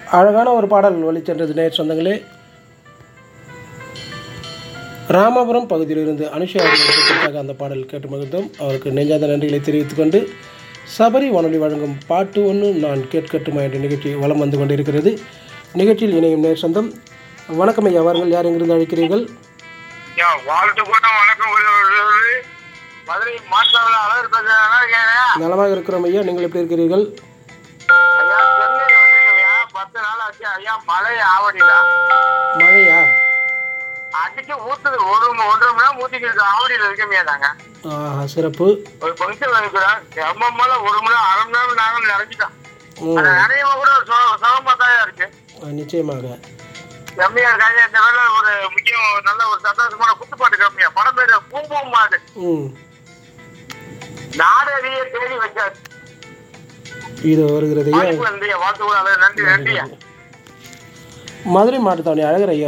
அழகான ஒரு பாடல் வழிச்சென்றது நேர் சொந்தங்களே ராமபுரம் பகுதியிலிருந்து அனுஷா அவர்களுக்காக அந்த பாடல் கேட்டு மகிழ்ந்தோம் அவருக்கு நெஞ்சாத நன்றிகளை தெரிவித்துக் கொண்டு சபரி வானொலி வழங்கும் பாட்டு ஒன்று நான் கேட்கட்டுமா என்ற நிகழ்ச்சி வலம் வந்து கொண்டிருக்கிறது நிகழ்ச்சியில் இணையும் நேர் சொந்தம் வணக்கம் ஐயா வாருங்கள் யார் எங்கிருந்து அழைக்கிறீர்கள் ஐயா, வாழ்த்து கூட வணக்கம் கூறுவது மதுரை மாற்றாவில் அழகர் பேசுறேன் நலமாக இருக்கிறோம் ஐயா நீங்கள் எப்படி இருக்கிறீர்கள் ஐயா சென்னை வந்திருக்கீங்க பத்து நாள் ஆச்சு ஐயா மழை ஆவடியில மழையா அடிச்சு ஊத்துது ஒரு ம- ஒன்றரை மணி நேரம் ஊத்திக்கிட்டு இருக்கு ஆவடியில இருக்கமையா நாங்க ஆஹா, சிறப்பு ஒரு ஃபங்க்ஷன் இருக்கிறோம் எம்ம மேல ஒரு மணி நேரம் அரை மணி நேரம் நாங்க நிறைஞ்சிட்டோம் ம், அந்த நினைவு கூட சு- சுகமா தான் இருக்கு நிச்சயமாக எம்மையா இருக்காங்க இந்த வேலை ஒரு முக்கியம் நல்ல ஒரு சந்தோஷமான குத்துப்பாட்டு கம்மியா படம் பேரு பூம்பூம் மாடு ம் நாடறிய தேடி வச்சாச்சு இது வருகிறது ஐயா வாய்ப்பு நன்றி வாழ்த்து கூட நன்றி நன்றி மதுரை மாவட்டத்தவணி அழகர் ஐயா